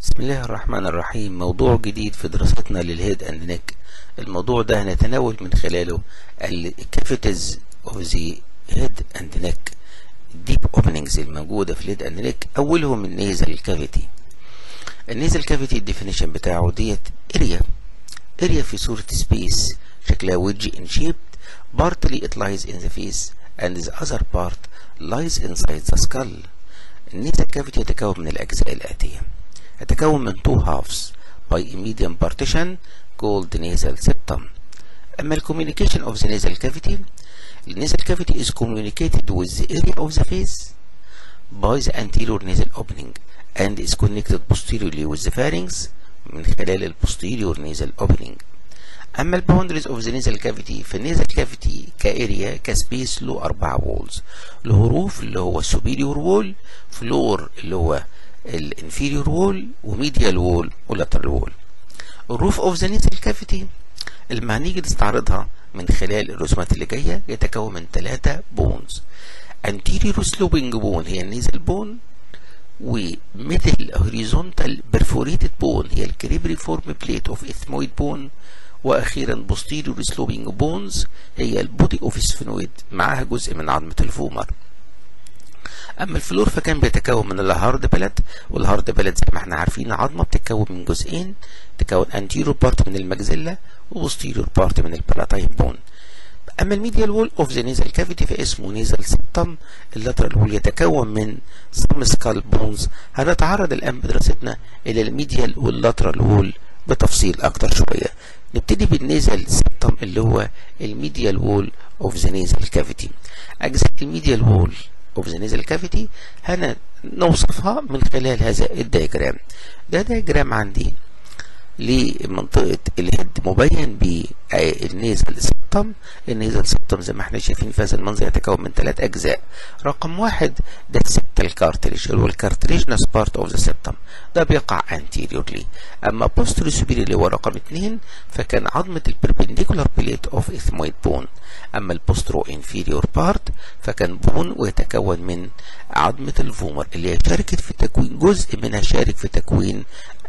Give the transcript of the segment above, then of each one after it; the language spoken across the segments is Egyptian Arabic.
بسم الله الرحمن الرحيم موضوع جديد في دراستنا للهيد اند نيك الموضوع ده هنتناول من خلاله الكافيتيز اوف ذا هيد اند نيك الديب اوبننجز الموجوده في الهيد اند نيك اولهم النيزل كافيتي النيزل كافيتي الديفينيشن بتاعه ديت اريا اريا في صوره سبيس شكلها ويدج ان شيب partly it lies in the face and the other part lies inside the skull النيزل كافيتي يتكون من الاجزاء الاتيه يتكون من two halves by a medium partition called nasal septum. أما communication of the nasal cavity the nasal cavity is communicated with the area of the face by the anterior nasal opening and is connected posteriorly with the pharynx من خلال ال posterior nasal opening. أما ال boundaries of the nasal cavity في النيزل cavity كاريا كسبيس له أربع walls له روف اللي هو superior wall فلور اللي هو الانفيريور وول وميديال وول ولاترال وول الروف اوف ذا نيزل كافيتي لما هنيجي نستعرضها من خلال الرسومات اللي جايه يتكون من ثلاثه بونز anterior sloping bone هي النيزل بون وميدل هوريزونتال برفوريتد بون هي الكريبري فورم بليت اوف اثمويد بون واخيرا posterior sloping bones هي البودي اوف سفينويد معاها جزء من عظمه الفومر اما الفلور فكان بيتكون من الهارد بلد والهارد بلد زي ما احنا عارفين عظمه بتتكون من جزئين تكون انتيرور بارت من المجزله وبوستيرور بارت من البلاتاين بون اما الميديال وول اوف ذا نيزل كافيتي فاسمه نيزل سبتم اللاترال وول يتكون من سم سكال بونز هنتعرض الان بدراستنا الى الميديال واللاترال وول بتفصيل اكتر شويه نبتدي بالنيزل سبتم اللي هو الميديال وول اوف ذا نيزل كافيتي اجزاء الميديال وول اوف ذا نيزل كافيتي هنوصفها من خلال هذا الدياجرام ده دياجرام عندي لمنطقة الهيد مبين بالنيزل سبتم النيزل سبتم زي ما احنا شايفين في هذا المنظر يتكون من ثلاث أجزاء رقم واحد ده السبتال كارتريج اللي هو الكارتريجنس بارت اوف ذا سبتم ده بيقع anteriorly أما posterior superior اللي هو رقم اثنين فكان عظمة البربنديكولار بليت اوف اثمويد بون أما البوسترو انفيريور بارت فكان بون ويتكون من عظمة الفومر اللي هي شاركت في تكوين جزء منها شارك في تكوين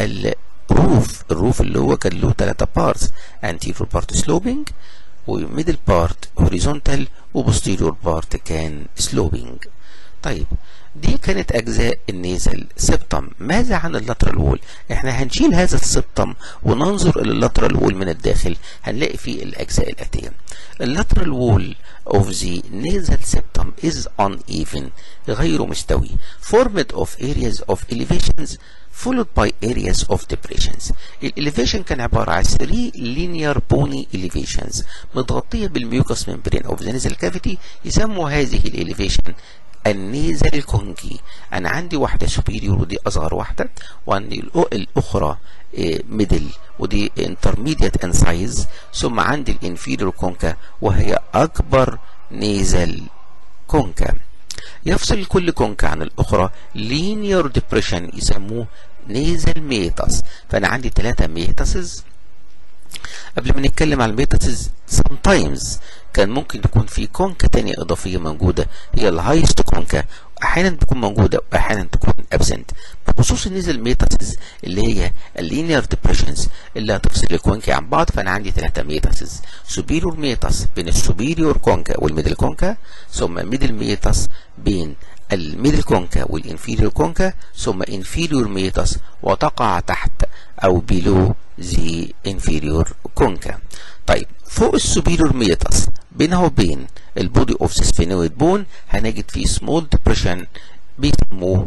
الروف الروف اللي هو كان له ثلاثة بارتس anterior part sloping وميدل بارت horizontal وبوستيريور بارت كان sloping طيب دي كانت اجزاء النيزل سبتم ماذا عن اللاترال وول احنا هنشيل هذا السبتم وننظر الى اللاترال وول من الداخل هنلاقي فيه الاجزاء الاتيه اللاترال وول of the nasal septum is uneven غير مستوي formed of areas of elevations followed by areas of depressions الاليفيشن كان عبارة عن 3 linear bony elevations متغطية بالميوكس ممبرين of the nasal cavity يسموا هذه الاليفيشن النيزل كونكي انا عندي واحده سوبيريور ودي اصغر واحده وعندي الاخرى ميدل ودي انترميديت ان سايز ثم عندي الانفيريور كونكا وهي اكبر نيزل كونكا يفصل كل كونكا عن الاخرى لينير ديبريشن يسموه نيزل ميتاس فانا عندي ثلاثه ميتاسز قبل ما نتكلم على الميتاسز sometimes كان ممكن يكون في كونكا تانية إضافية موجودة هي الهايست كونكا أحيانا تكون موجودة وأحيانا تكون أبسنت بخصوص النيزل ميتاسز اللي هي اللينير ديبريشنز اللي هتفصل الكونكا عن بعض فأنا عندي ثلاثة ميتاسز سوبيريور ميتاس بين السوبيريور كونكا والميدل كونكا ثم ميدل ميتاس بين الميدل كونكا والانفيريور كونكا ثم انفيريور ميتاس وتقع تحت او بيلو ذا انفيريور كونكا طيب فوق السوبيريور ميتاس بينه وبين البودي اوف سفينويد بون هنجد فيه سمول ديبريشن بيسموه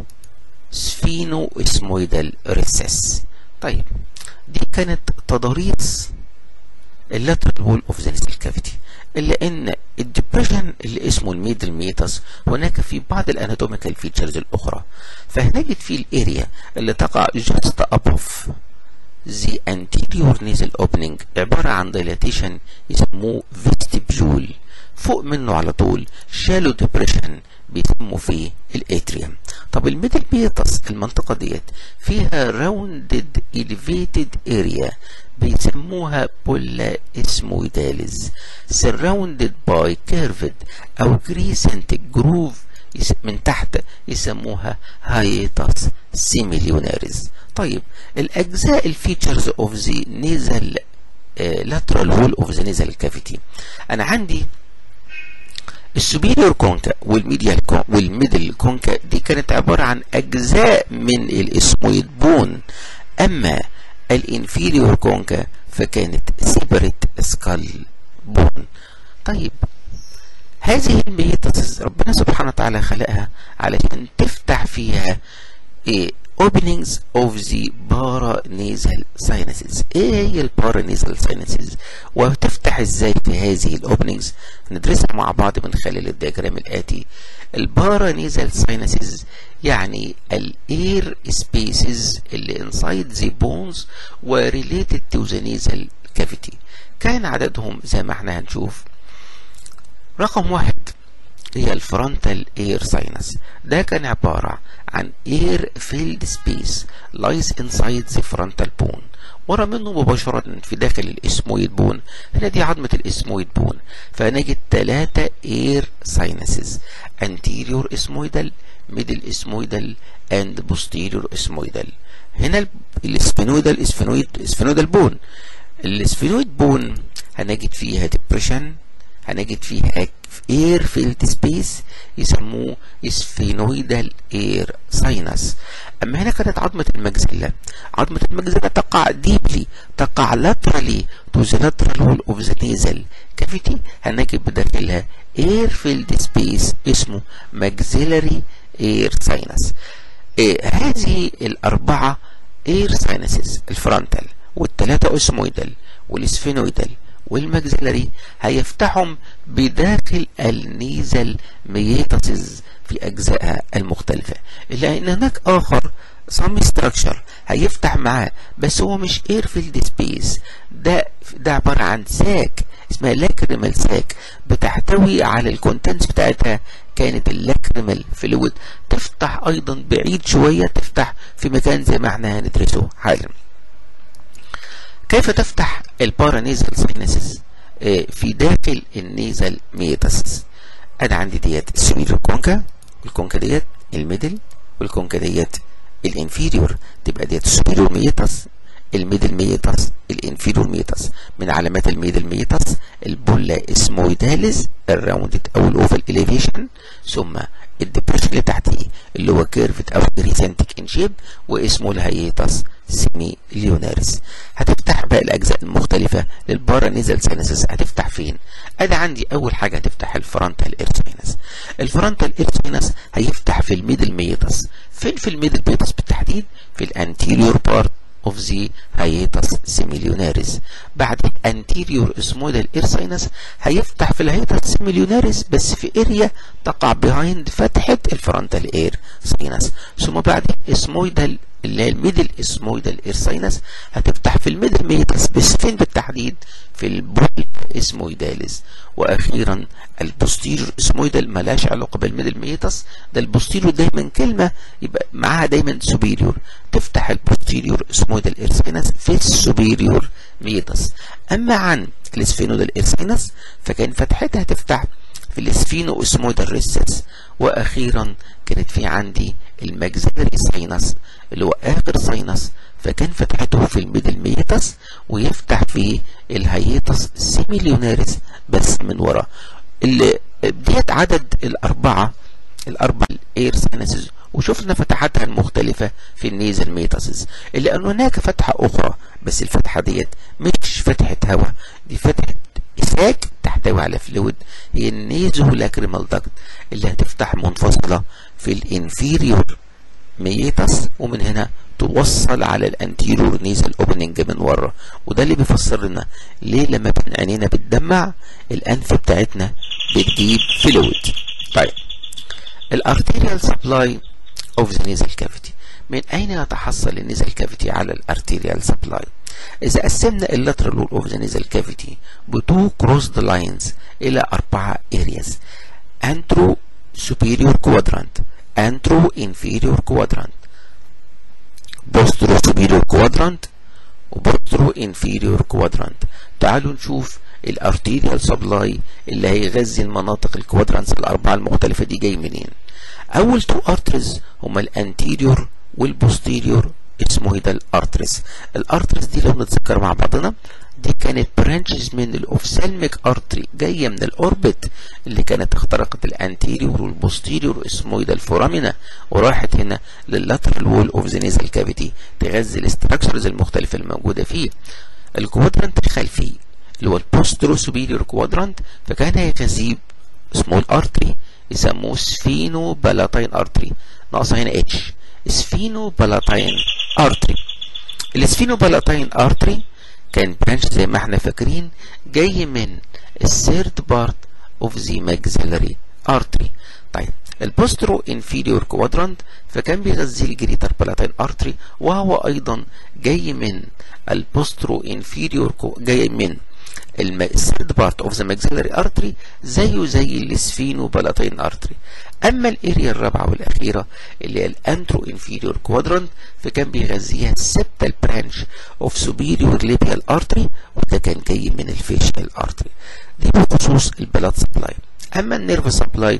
سفينو اسمويدال ريسس طيب دي كانت تضاريس اللاترال وول اوف ذا نيزل كافيتي الا ان الديبريشن اللي اسمه الميدل ميتاس هناك في بعض الاناتوميكال فيتشرز الاخرى فهنجد فيه الاريا اللي تقع جاست ابوف the anterior nasal opening عبارة عن dilatation يسموه vestibule فوق منه على طول shallow depression بيسموا فيه الاتريوم طب الميدل بيتس المنطقة ديت فيها rounded elevated area بيسموها بولا اسمويداليز surrounded by curved او crescent groove من تحت يسموها هايتاس سيميليوناريز طيب الاجزاء الفيتشرز اوف ذا نيزل lateral wall of the nasal cavity انا عندي السوبيريور كونكا والميديال والميدل كونكا دي كانت عبارة عن أجزاء من الإسمويد بون أما الانفيريور كونكا فكانت سيبريت سكال بون طيب هذه الميتاسز ربنا سبحانه وتعالى خلقها علشان تفتح فيها إيه openings of the paranasal sinuses ايه هي البارانيزال sinuses وتفتح ازاي في هذه الاوبننجز ندرسها مع بعض من خلال الدياجرام الاتي البارانيزال sinuses يعني الاير سبيسز اللي inside the bones و related to the nasal cavity كان عددهم زي ما احنا هنشوف رقم واحد هي الفرونتال اير ساينس ده كان عبارة عن اير فيلد سبيس لايز انسايد ذا فرونتال بون ورا منه مباشرة في داخل الاسمويد بون هنا دي عظمة الاسمويد بون فنجد ثلاثة اير ساينسز anterior اسمويدال middle اسمويدال and posterior اسمويدال هنا الاسفينويدال اسفينويد اسفينويدال بون الاسفينويد بون هنجد فيها ديبريشن هنجد فيها اير فيلد سبيس يسموه اسفينويدال اير ساينس اما هنا كانت عظمة المجزلة عظمة المجزلة تقع ديبلي تقع لاترالي تو ذا لاترال وول اوف ذا نيزل كافيتي هنجد بداخلها اير فيلد سبيس اسمه ماكسيلاري اير ساينس إيه هذه الاربعة اير ساينسز الفرونتال والثلاثة اسمويدال والاسفينويدال والماكسيلاري هيفتحهم بداخل النيزل ميتاسز في أجزائها المختلفة إلا أن هناك آخر some structure هيفتح معاه بس هو مش اير فيلد سبيس ده ده عبارة عن ساك اسمها لاكريمال ساك بتحتوي على الكونتنتس بتاعتها كانت اللاكريمال فلويد تفتح ايضا بعيد شوية تفتح في مكان زي ما احنا هندرسه حالا كيف تفتح البارانيزال ساينسز في داخل النيزل ميتاسس انا عندي ديت السوبيريور كونكا والكونكا ديت الميدل والكونكا ديت الانفيريور تبقى ديت السوبيريور ميتاس الميدل ميتاس الانفيريور ميتاس من علامات الميدل ميتاس البولا اسمويداليز الراوندد او الاوفال اليفيشن ثم الدبريشن اللي تحتيه اللي هو كيرفت او جريسنتك ان شيب واسمه الهيتاس سيمي ليوناريس هتفتح بقى الاجزاء المختلفه للبارانيزال ساينسز هتفتح فين ادي عندي اول حاجه هتفتح الفرونتال اير ساينس الفرونتال اير ساينس هيفتح في الميدل ميتاس فين في الميدل ميتاس بالتحديد في الانتيريور بارت of the hiatus semilionaris بعد anterior اسمودال اير ساينس هيفتح في الهيتس سيميليوناريس بس في اريا تقع behind فتحة الفرونتال اير ساينس ثم بعد اسمويدال اللي هي الميدل اسمويدال اير ساينس هتفتح في الميدل ميتس بس فين بالتحديد في البول اسمويداليز واخيرا البوستيريور اسمويدال ملاش علاقه بالميدل ميتس ده البوستيريور دايما كلمه يبقى معاها دايما سوبيريور تفتح البوستيريور اسمويدال اير ساينس في السوبيريور ميتس اما عن الاسفينودال اير ساينس فكان فتحتها تفتح في الاسفينو اسمويدال ريسس واخيرا كانت في عندي الماكسيلري ساينس اللي هو اخر ساينس فكان فتحته في الميدل ميتس ويفتح في الهيتس سيميليوناريس بس من ورا اللي ديت عدد الاربعه الاربع اير ساينسز وشفنا فتحاتها المختلفة في النيزل ميتاسز إلا أن هناك فتحة أخرى بس الفتحة ديت مش فتحة هواء دي فتحة إساك تحتوي على فلويد هي النيزو لاكريمال داكت اللي هتفتح منفصلة في الانفيريور ميتاس ومن هنا توصل على الانتيريور نيزل اوبننج من ورا وده اللي بيفسر لنا ليه لما بين عينينا بتدمع الانف بتاعتنا بتجيب فلويد طيب الارتيريال سبلاي اوف ذا نيزل كافيتي من اين يتحصل النيزل كافيتي على الارتيريال سبلاي اذا قسمنا اللاترال وول اوف ذا نيزل كافيتي بتو كروسد لاينز الى اربعه ارياز انترو superior quadrant antro inferior quadrant bostro superior quadrant وبostro inferior quadrant تعالوا نشوف الارتيريال سبلاي اللي هيغذي المناطق الكوادرانتس الاربعه المختلفه دي جاي منين اول تو ارترز هما الانتيريور والبوستيريور اسمويدال ارتريز الارتريز دي لو نتذكر مع بعضنا دي كانت برانشز من الاوفسالميك ارتري جايه من الاوربت اللي كانت اخترقت الانتيريور والبوستيريور اسمويدال فورامينا وراحت هنا لللاترال وول اوف ذا نيزل كافيتي تغذي الاستراكشرز المختلفه الموجوده فيه الكوادرانت الخلفي اللي هو البوسترو سوبيريور كوادرانت فكان هيغذيه سمول ارتري يسموه سفينو بالاتاين ارتري ناقصه هنا اتش سفينو بالاتاين ارتري السفينو بالاتاين ارتري كان برانش زي ما احنا فاكرين جاي من الثيرد بارت اوف ذا ماكسيلري ارتري طيب البوسترو انفيريور كوادرانت فكان بيغذي الجريتر بالاتين ارتري وهو ايضا جاي من البوسترو انفيريور جاي من الثيرد بارت اوف ذا ماكسيلري ارتري زيه زي السفينو بالاتين ارتري اما الاريا الرابعه والاخيره اللي هي الانترو انفيريور كوادرانت فكان بيغذيها السبتال برانش اوف سوبيريور ليبيال ارتري وده كان جاي من الفيشيال ارتري دي بخصوص البلاد سبلاي اما النيرف سبلاي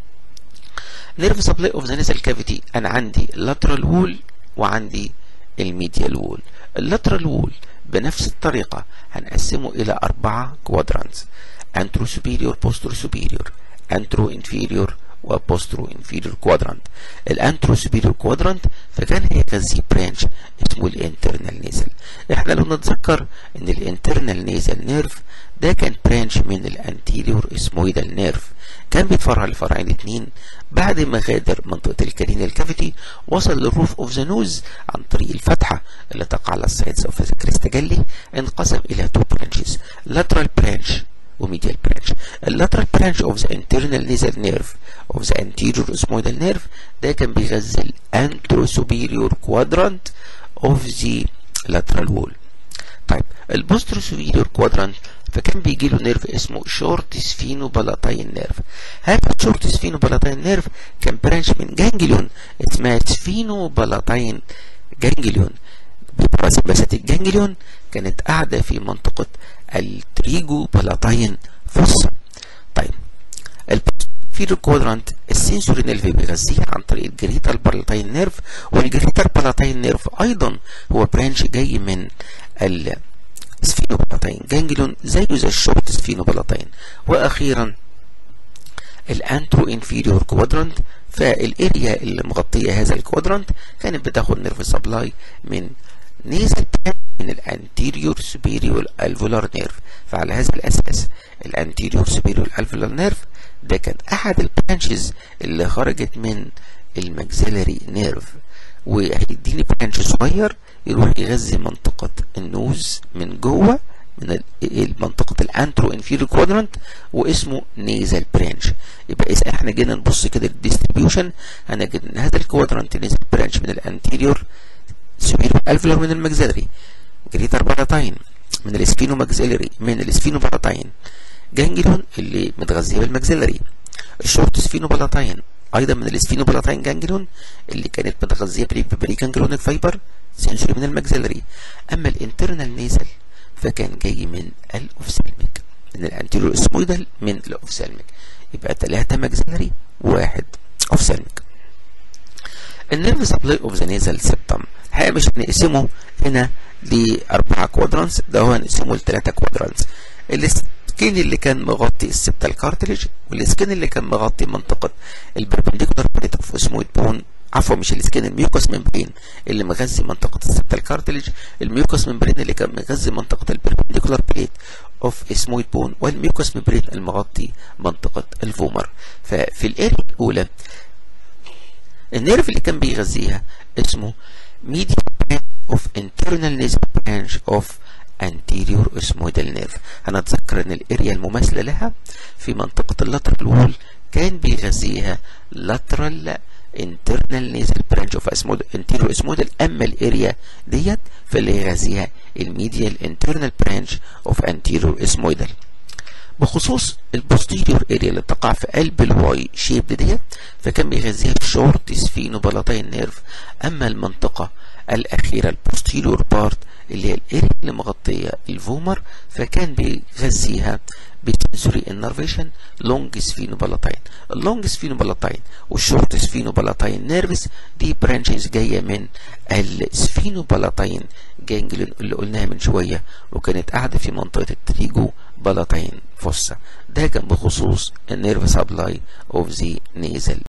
نيرف سبلاي اوف ذا نيزل كافيتي انا عندي لاترال وول وعندي الميديال وول اللاترال وول بنفس الطريقة هنقسمه إلى أربعة كوادرانتس انترو سوبيريور بوسترو سوبيريور انترو انفيريور وبوسترو انفيريور كوادرانت الانترو سوبيريور كوادرانت فكان هيغذي برانش اسمه الانترنال نيزل احنا لو نتذكر ان الانترنال نيزل نيرف ده كان برانش من الانتيريور اسمويدال نيرف كان بيتفرع لفرعين اتنين بعد ما غادر منطقة الكارينيال كافيتي وصل للروف اوف ذا نوز عن طريق الفتحة اللي تقع على السايدز اوف ذا كريستاجالي انقسم الى تو برانشز lateral branch وميديال برانش اللاترال برانش اوف ذا internal nasal nerve of the anterior osmoidal nerve ده كان بيغذي الانترو superior quadrant of the lateral wall طيب البوسترو superior quadrant فكان بيجي له نيرف اسمه شورت سفينو بالاتاين نيرف هذا الشورت سفينو بالاتاين نيرف كان برانش من جانجليون اسمها سفينو بالاتاين جانجليون بس الجانجليون كانت قاعدة في منطقة التريجو بالاتاين فوسا طيب الفيرو كوادرانت السنسوري نيرف بيغذيها عن طريق الجريتال بالاتاين نيرف والجريتال بالاتاين نيرف ايضا هو برانش جاي من ال سفينوبلاتين جانجليون زيه زي الشورت سفينوبلاتين واخيرا الانترو انفيريور كوادرانت فالاريا اللي مغطيه هذا الكوادرانت كانت بتاخد نيرف سبلاي من نيزل من الانتيريور سوبيريور الفولار نيرف فعلى هذا الاساس الانتيريور سوبيريور الفولار نيرف ده كان احد البرانشز اللي خرجت من الماكسيلري نيرف وهيديني برانش صغير يروح يغذي منطقة النوز من جوه من منطقة الانترو انفيريور كوادرانت واسمه نيزل برانش يبقى اذا احنا جينا نبص كده للديستريبيوشن هنجد ان هذا الكوادرانت نيزل برانش من الانتيريور سوبيريور الفلر من الماكسيلري جريتر باراتاين من الاسفينو ماكسيلري من الاسفينو باراتاين جانجليون اللي متغذيه بالماكسيلري الشورت سفينو باراتاين ايضا من الاسفينو باراتاين جانجليون اللي كانت متغذيه بري جانجليون الفايبر سنسوري من الماكسيلري اما الانترنال نيزل فكان جاي من الاوفسالميك من الانتيريور اسمويدال من الاوفسالميك يبقى ثلاثة ماكسيلري وواحد اوفسالميك النيرف سبلاي اوف ذا نيزل سيبتم الحقيقه مش هنقسمه هنا لاربعه كوادرانتس ده هو هنقسمه لثلاثه كوادرانتس السكين اللي كان مغطي السبتال كارتليج والسكين اللي كان مغطي منطقه البربنديكولار بليت اوف اسمويد بون عفوا مش السكين الميوكوس ممبرين اللي مغذي منطقة السبتال كارتليج الميوكوس ممبرين اللي كان مغذي منطقة البربنديكولار بليت اوف اسمويد بون والميوكوس ممبرين المغطي منطقة الفومر ففي الاريا الاولى النيرف اللي كان بيغذيها اسمه medial branch of internal nasal branch of anterior osmoidal nerve هنتذكر ان الاريا المماثلة لها في منطقة اللاترال وول كان بيغذيها lateral internal nasal branch of anterior osmoidal اما الاريا ديت فاللي يغذيها الميديال internal branch of anterior osmoidal بخصوص البوستيريور اريا اللي تقع في قلب الواي شيب ديت فكان بيغذيها الشورت سفينو بلاطين نيرف اما المنطقة الأخيرة البوستيريور بارت اللي هي الاريا اللي مغطية الفومر فكان بيغذيها بسنسوري انرفيشن لونج سفينوبالاتاين اللونج سفينوبالاتاين والشورت سفينوبالاتاين نيرفس دي برانشز جايه من السفينوبالاتاين جانجلين اللي قلناها من شويه وكانت قاعده في منطقه التريجو بالاتاين فوسا ده كان بخصوص النيرف سبلاي اوف ذا نيزل